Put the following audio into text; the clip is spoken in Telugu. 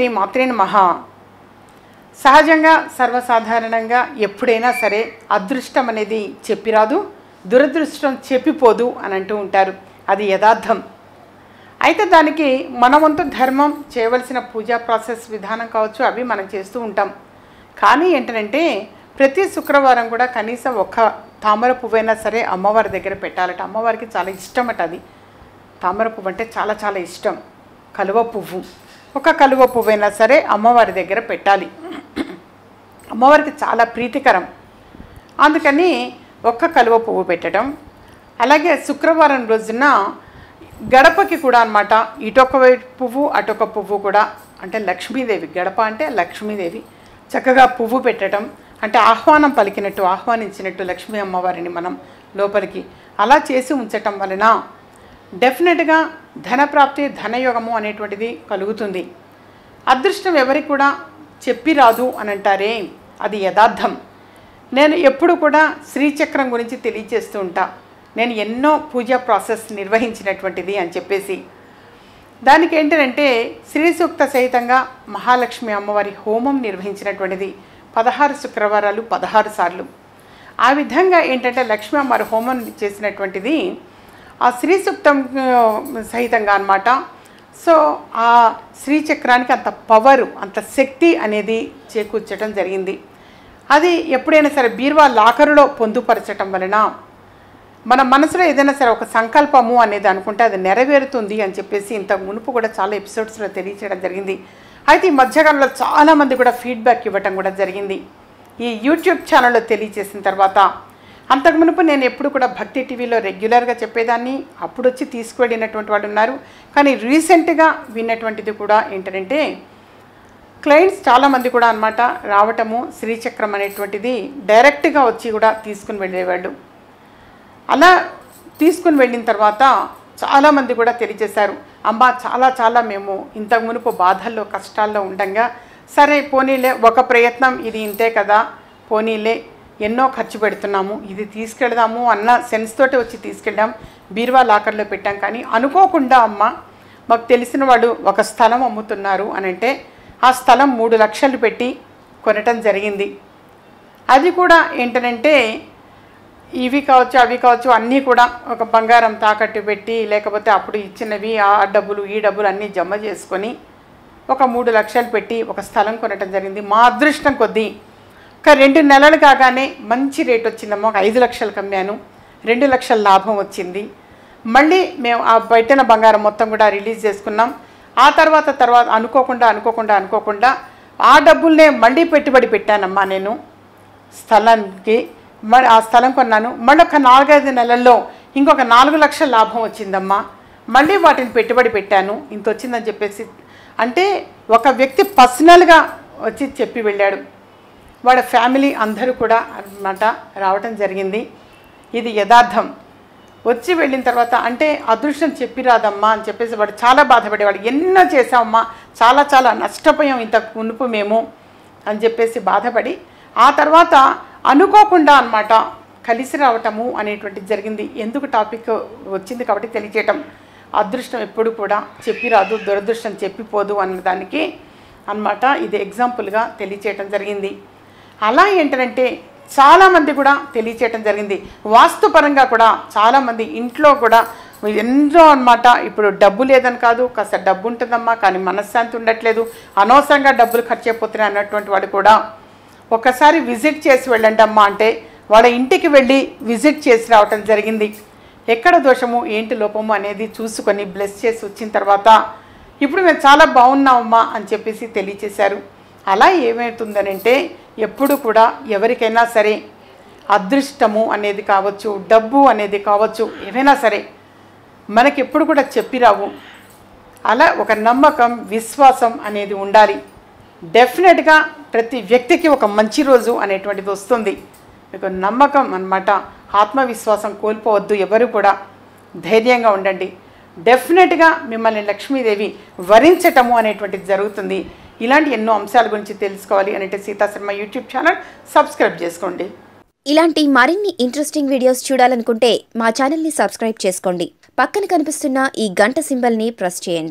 మాత్రే మహా సహజంగా సర్వసాధారణంగా ఎప్పుడైనా సరే అదృష్టం అనేది చెప్పిరాదు దురదృష్టం చెప్పిపోదు అని అంటూ ఉంటారు అది యథార్థం అయితే దానికి మన వంతు ధర్మం చేయవలసిన పూజా ప్రాసెస్ విధానం కావచ్చు అవి మనం చేస్తూ ఉంటాం కానీ ఏంటంటే ప్రతి శుక్రవారం కూడా కనీసం ఒక్క తామర పువ్వైనా సరే అమ్మవారి దగ్గర పెట్టాలట అమ్మవారికి చాలా ఇష్టం అట అది తామర పువ్వు అంటే చాలా చాలా ఇష్టం కలువ పువ్వు ఒక కలువ పువ్వైనా సరే అమ్మవారి దగ్గర పెట్టాలి అమ్మవారికి చాలా ప్రీతికరం అందుకని ఒక్క కలువ పువ్వు పెట్టడం అలాగే శుక్రవారం రోజున గడపకి కూడా అనమాట ఇటొక వైపు పువ్వు అటొక పువ్వు కూడా అంటే లక్ష్మీదేవి గడప అంటే లక్ష్మీదేవి చక్కగా పువ్వు పెట్టడం అంటే ఆహ్వానం పలికినట్టు ఆహ్వానించినట్టు లక్ష్మీ అమ్మవారిని మనం లోపలికి అలా చేసి ఉంచటం వలన డెఫినెట్గా ధనప్రాప్తి ధనయోగము అనేటువంటిది కలుగుతుంది అదృష్టం ఎవరికి కూడా చెప్పి రాదు అని అంటారే అది యథార్థం నేను ఎప్పుడు కూడా శ్రీచక్రం గురించి తెలియచేస్తూ ఉంటా నేను ఎన్నో పూజా ప్రాసెస్ నిర్వహించినటువంటిది అని చెప్పేసి దానికి ఏంటంటే శ్రీ సూక్త సహితంగా మహాలక్ష్మి అమ్మవారి హోమం నిర్వహించినటువంటిది పదహారు శుక్రవారాలు పదహారు సార్లు ఆ విధంగా ఏంటంటే లక్ష్మీ అమ్మవారి హోమం చేసినటువంటిది ఆ శ్రీ సూక్తం ఆ, సహితంగా అన్నమాట సో ఆ శ్రీచక్రానికి అంత పవరు అంత శక్తి అనేది చేకూర్చడం జరిగింది అది ఎప్పుడైనా సరే బీర్వా లాకరులో పొందుపరచటం వలన మన మనసులో ఏదైనా సరే ఒక సంకల్పము అనేది అనుకుంటే అది నెరవేరుతుంది అని చెప్పేసి ఇంత మునుపు కూడా చాలా ఎపిసోడ్స్లో తెలియచేయడం జరిగింది అయితే ఈ మధ్యకాలంలో చాలామంది కూడా ఫీడ్బ్యాక్ ఇవ్వటం కూడా జరిగింది ఈ యూట్యూబ్ ఛానల్లో తెలియచేసిన తర్వాత అంతకు మునుపు నేను ఎప్పుడు కూడా భక్తి టీవీలో రెగ్యులర్గా చెప్పేదాన్ని అప్పుడు వచ్చి తీసుకువెళ్ళినటువంటి వాళ్ళు ఉన్నారు కానీ రీసెంట్గా విన్నటువంటిది కూడా ఏంటంటే క్లయింట్స్ చాలామంది కూడా అన్నమాట రావటము శ్రీచక్రం అనేటువంటిది డైరెక్ట్గా వచ్చి కూడా తీసుకుని వెళ్ళేవాళ్ళు అలా తీసుకుని వెళ్ళిన తర్వాత చాలామంది కూడా తెలియజేశారు అమ్మ చాలా చాలా మేము ఇంతకు మునుపు బాధల్లో కష్టాల్లో ఉండంగా సరే పోనీలే ఒక ప్రయత్నం ఇది ఇంతే కదా పోనీలే ఎన్నో ఖర్చు పెడుతున్నాము ఇది తీసుకెళ్దాము అన్న సెన్స్ తోటి వచ్చి తీసుకెళ్ళాం బీరువా లాకర్లో పెట్టాం కానీ అనుకోకుండా అమ్మ మాకు తెలిసిన వాళ్ళు ఒక స్థలం అమ్ముతున్నారు అని అంటే ఆ స్థలం మూడు లక్షలు పెట్టి కొనటం జరిగింది అది కూడా ఏంటనంటే ఇవి కావచ్చు అవి కావచ్చు అన్నీ కూడా ఒక బంగారం తాకట్టు పెట్టి లేకపోతే అప్పుడు ఇచ్చినవి ఆ డబ్బులు ఈ డబ్బులు అన్నీ జమ చేసుకొని ఒక మూడు లక్షలు పెట్టి ఒక స్థలం కొనటం జరిగింది మా అదృష్టం కొద్దీ ఒక రెండు నెలలు కాగానే మంచి రేట్ వచ్చిందమ్మా ఒక ఐదు లక్షలకు అమ్మాను రెండు లక్షల లాభం వచ్చింది మళ్ళీ మేము ఆ బయటన బంగారం మొత్తం కూడా రిలీజ్ చేసుకున్నాం ఆ తర్వాత తర్వాత అనుకోకుండా అనుకోకుండా అనుకోకుండా ఆ డబ్బుల్నే మళ్ళీ పెట్టుబడి పెట్టానమ్మా నేను స్థలానికి మరి ఆ స్థలం కొన్నాను మళ్ళీ ఒక నాలుగైదు నెలల్లో ఇంకొక నాలుగు లక్షల లాభం వచ్చిందమ్మా మళ్ళీ వాటిని పెట్టుబడి పెట్టాను ఇంత వచ్చిందని చెప్పేసి అంటే ఒక వ్యక్తి పర్సనల్గా వచ్చి చెప్పి వెళ్ళాడు వాళ్ళ ఫ్యామిలీ అందరూ కూడా అన్నమాట రావటం జరిగింది ఇది యథార్థం వచ్చి వెళ్ళిన తర్వాత అంటే అదృష్టం చెప్పిరాదమ్మా అని చెప్పేసి వాడు చాలా బాధపడేవాడు ఎన్నో చేసామమ్మా చాలా చాలా నష్టపోయాం ఇంత మునుపు మేము అని చెప్పేసి బాధపడి ఆ తర్వాత అనుకోకుండా అన్నమాట కలిసి రావటము అనేటువంటిది జరిగింది ఎందుకు టాపిక్ వచ్చింది కాబట్టి తెలియచేయటం అదృష్టం ఎప్పుడు కూడా చెప్పిరాదు దురదృష్టం చెప్పిపోదు అన్న దానికి అన్నమాట ఇది ఎగ్జాంపుల్గా తెలియచేయటం జరిగింది అలా ఏంటంటే చాలామంది కూడా తెలియచేయటం జరిగింది వాస్తుపరంగా కూడా చాలామంది ఇంట్లో కూడా ఎంతో అన్నమాట ఇప్పుడు డబ్బు లేదని కాదు కాస్త డబ్బు ఉంటుందమ్మా కానీ మనశ్శాంతి ఉండట్లేదు అనవసరంగా డబ్బులు ఖర్చు అయిపోతున్నాయి అన్నటువంటి వాడు కూడా ఒకసారి విజిట్ చేసి వెళ్ళండి అమ్మా అంటే వాళ్ళ ఇంటికి వెళ్ళి విజిట్ చేసి రావటం జరిగింది ఎక్కడ దోషము ఏంటి లోపము అనేది చూసుకొని బ్లెస్ చేసి వచ్చిన తర్వాత ఇప్పుడు మేము చాలా బాగున్నామమ్మా అని చెప్పేసి తెలియచేశారు అలా ఏమవుతుందనంటే ఎప్పుడు కూడా ఎవరికైనా సరే అదృష్టము అనేది కావచ్చు డబ్బు అనేది కావచ్చు ఏమైనా సరే మనకి ఎప్పుడు కూడా చెప్పిరావు అలా ఒక నమ్మకం విశ్వాసం అనేది ఉండాలి డెఫినెట్గా ప్రతి వ్యక్తికి ఒక మంచి రోజు అనేటువంటిది వస్తుంది మీకు నమ్మకం అన్నమాట ఆత్మవిశ్వాసం కోల్పోవద్దు ఎవరు కూడా ధైర్యంగా ఉండండి డెఫినెట్గా మిమ్మల్ని లక్ష్మీదేవి వరించటము అనేటువంటిది జరుగుతుంది ఇలాంటి ఎన్నో అంశాల గురించి తెలుసుకోవాలి అంటే Sita Sharma YouTube channel subscribe చేసుకోండి ఇలాంటి మరిన్ని ఇంట్రెస్టింగ్ వీడియోస్ చూడాలనుకుంటే మా ఛానల్ని సబ్స్క్రైబ్ చేసుకోండి పక్కన కనిపిస్తున్న ఈ గంట సింబల్ని ప్రెస్ చేయండి